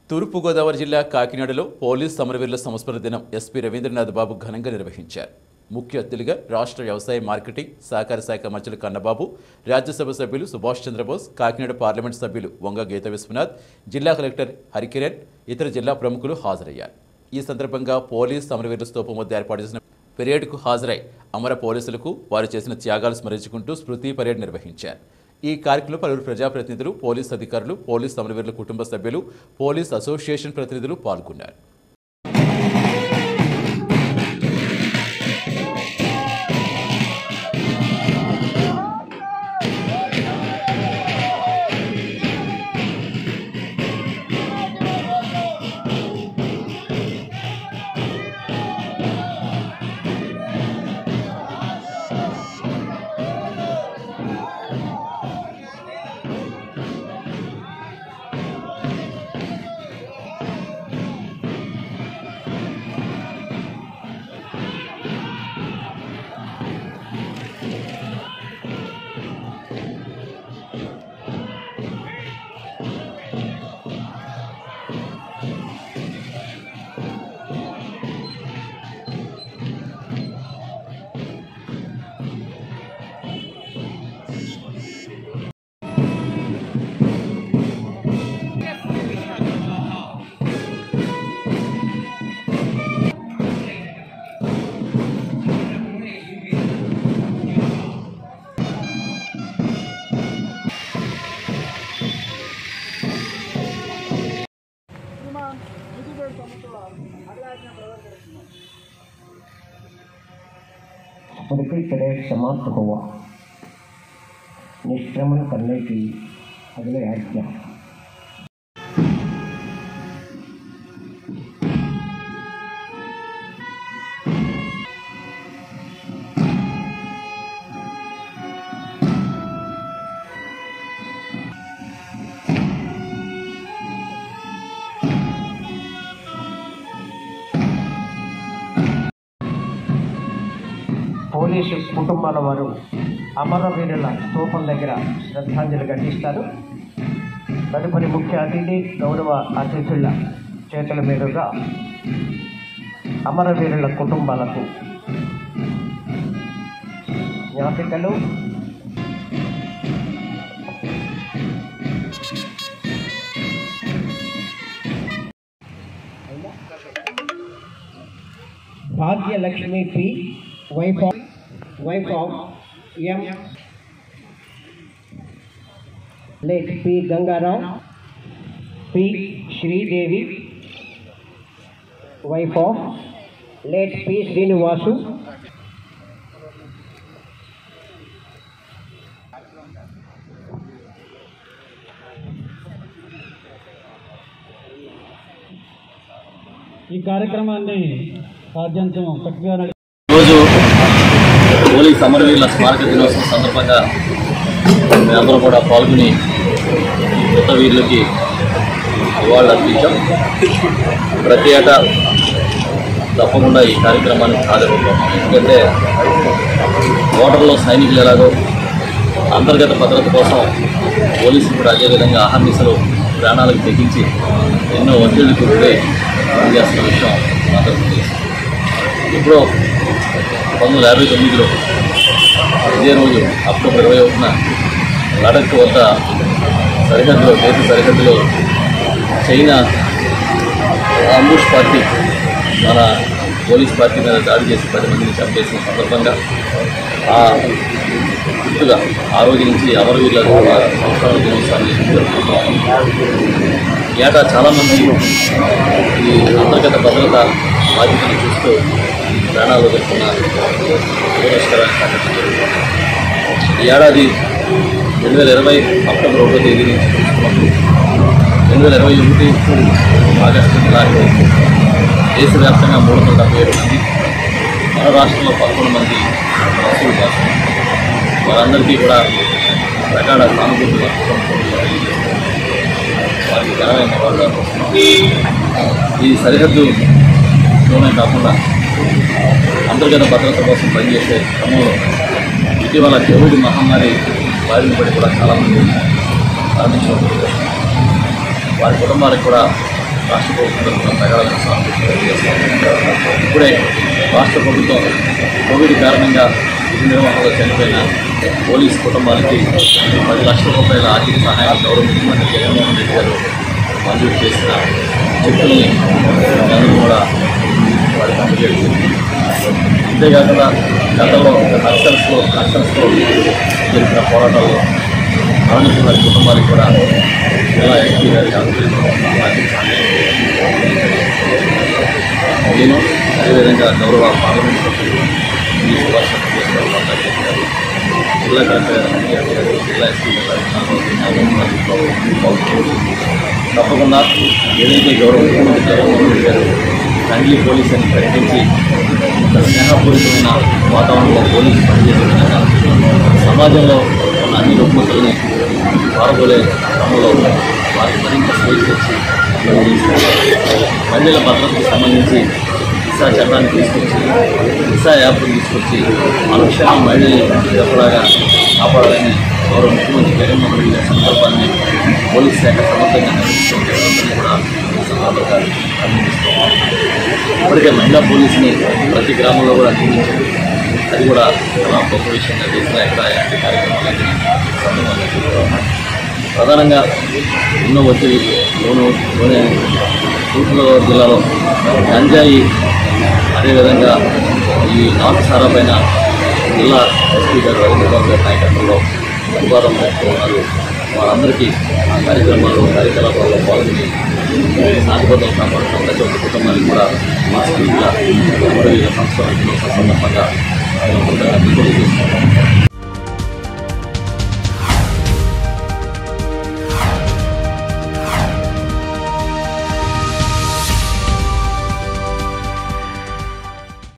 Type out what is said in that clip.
తూర్పుగోదావరి జిల్లా కాకినాడలో పోలీస్ సమరవీరుల సంస్మరణ దినం ఎస్పీ రవీంద్రనాథ్ బాబు ఘనంగా నిర్వహించారు ముఖ్య అతిథులుగా రాష్ట్ర వ్యవసాయ మార్కెటింగ్ సహకార శాఖ మంత్రులు కన్నబాబు రాజ్యసభ సభ్యులు సుభాష్ చంద్రబోస్ కాకినాడ పార్లమెంట్ సభ్యులు వంగ గీత విశ్వనాథ్ జిల్లా కలెక్టర్ హరికిరణ్ ఇతర జిల్లా ప్రముఖులు హాజరయ్యారు ఈ సందర్భంగా పోలీస్ సమరవీరుల స్తూపం వద్ద ఏర్పాటు చేసిన పెరేడ్కు హాజరై అమర పోలీసులకు వారు చేసిన త్యాగాలు స్మరించుకుంటూ స్మృతి పరేడ్ నిర్వహించారు ఈ కార్యక్రమంలో పలువురు ప్రజాప్రతినిధులు పోలీస్ అధికారులు పోలీస్ సమరవీరుల కుటుంబ సభ్యులు పోలీస్ అసోసియేషన్ ప్రతినిధులు పాల్గొన్నారు स्मृति परेड समाप्त हुआ निष्क्रमण करने की अगले आज्ञा పోలీసు కుటుంబాల వారు అమరవీరుల స్తూపం దగ్గర శ్రద్ధాంజలి ఘటిస్తారు తదుపరి ముఖ్య అతిథి గౌరవ అతిథుల చేతుల మీదుగా అమరవీరుల కుటుంబాలకు జ్ఞాపికలు Bhagyalakshmi P wife of wife of M late P Gangaram P Sridevi wife of late P Srinivasu ఈ కార్యక్రమాన్ని సాధ్యంతం చక్కగా నడి- ఈరోజు పోలీస్ అమరవీరుల స్మారక దినోత్సవం సందర్భంగా మేమందరం కూడా పాల్గొని ఈ కొత్త వీరులకి నివాళులు అర్పించాం ప్రతి ఏటా తప్పకుండా ఈ కార్యక్రమానికి హాజరవుతాం ఎందుకంటే ఓటర్లో సైనికులు ఎలాగో అంతర్గత భద్రత కోసం పోలీసులు కూడా అదేవిధంగా అహర్నిశలు ప్రాణాలకు తెగించి ఎన్నో ఒత్తిళ్లకు గురై పనిచేస్తున్న విషయం అందరికీ తెలుసు ఇప్పుడు పంతొమ్మిది వందల యాభై తొమ్మిదిలో ఇదే రోజు అక్టోబర్ ఇరవై ఒకటిన లడక్ వద్ద సరిహద్దులో దేశ సరిహద్దులో చైనా అంబుష్ పార్టీ మన పోలీస్ పార్టీ మీద దాడి చేసి పది మందిని చంపేసిన సందర్భంగా ఆ గుర్తుగా ఆ రోజు నుంచి అమరవీరుల సంస్కరణ దినోత్సవాన్ని జరుపుకుంటాం ఏటా చాలామంది ఈ అంతర్గత భద్రత బాధ్యతను చూస్తూ ప్రాణాలు వదులుకున్న దురదృష్టకరమైన సంఘటన జరుగుతుంది. ఈ ఏడాది రెండు వేల ఇరవై అక్టోబర్ ఒకటో తేదీ నుంచి చూసుకున్నప్పుడు రెండు వేల ఇరవై ఒకటి ఆగస్టు నెలాఖరు దేశవ్యాప్తంగా మూడు వందల డెబ్బై ఏడు మంది మన రాష్ట్రంలో పదకొండు మంది మనుషులు కాదు వారందరికీ కూడా ప్రగాఢ సానుభూతి వారికి ఘనమైన నివాళులు అర్పిస్తున్నాం. ఈ సరిహద్దులోనే కాకుండా అంతర్గత భద్రత కోసం పనిచేసే క్రమంలో ఇటీవల కోవిడ్ మహమ్మారి బారిన పడి కూడా చాలామంది మరణించడం వారి కుటుంబాలకు కూడా రాష్ట్ర ప్రభుత్వం తరఫున ప్రగాఢమైన సానుభూతి తెలియజేస్తున్నాం ఇప్పుడే రాష్ట్ర ప్రభుత్వం కోవిడ్ కారణంగా విధి నిర్వహణలో చనిపోయిన పోలీస్ కుటుంబానికి పది లక్షల రూపాయల ఆర్థిక సహాయాన్ని గౌరవ ముఖ్యమంత్రి జగన్మోహన్ రెడ్డి గారు మంజూరు చేసిన చెక్కుల్ని అందరూ కూడా వారికి అందజేయడం అంతేకాకుండా గతంలో నక్సల్స్లో నక్సల్స్లో జరిగిన పోరాటాల్లో మరణించిన వారి కుటుంబానికి కూడా జిల్లా ఎస్పీ గారి ఆధ్వర్యంలో ఆర్థిక సహాయం నేను అదేవిధంగా గౌరవ పార్లమెంట్ సభ్యులు ఈ సుభాష్ చంద్రబోస్ గారు మాట్లాడారు జిల్లా కలెక్టర్ గారు అనిల్ గారు జిల్లా ఎస్పీ గారు నాగరాజు తప్పకుండా ఏదైతే గౌరవ ముఖ్యమంత్రి జగన్మోహన్ రెడ్డి గారు ఫ్రెండ్లీ పోలీస్ అని ప్రకటించి ఒక స్నేహపూరితమైన వాతావరణంలో పోలీసు పనిచేసే విధంగా సమాజంలో ఉన్న అన్ని రుగ్మతల్ని పారబోలే క్రమంలో వారికి మరింత స్వేచ్ఛ ఇచ్చి మహిళల భద్రతకు సంబంధించి దిశా చట్టాన్ని తీసుకొచ్చి దిశా యాప్ను తీసుకొచ్చి ఆ విషయాన్ని మహిళల్ని ఎప్పటిలాగా కాపాడాలని గౌరవ ముఖ్యమంత్రి జగన్మోహన్ రెడ్డి గారి సంకల్పాన్ని పోలీస్ శాఖ సమర్థంగా నిర్వహిస్తుంటే కూడా ఈ సందర్భంగా అభినందిస్తున్నాం ఇప్పటికే మహిళా పోలీసుని ప్రతి గ్రామంలో కూడా నియమించారు అది కూడా చాలా గొప్ప విషయంగా దేశంలో ఎక్కడ ఎలాంటి కార్యక్రమాలు అయితే సందర్భంగా చెప్తున్నాం. ప్రధానంగా ఎన్నో ఒత్తిడి లోను లోనే తూర్పుగోదావరి జిల్లాలో గంజాయి అదేవిధంగా ఈ నాటుసారా పైన జిల్లా ఎస్పీ గారు రవీంద్రబాబు గారి నాయకత్వంలో వివాదం ఉన్నారు వారందరికీ ఆ కార్యక్రమాల్లో కార్యకలాపాల్లో పాల్గొని శాంతిభద్రతలు కాపాడుతున్న ప్రతి ఒక్క కుటుంబానికి కూడా మా జిల్లా అమరవీర సంస్థ సందర్భంగా నేను కృతజ్ఞతలు తెలియజేస్తున్నాను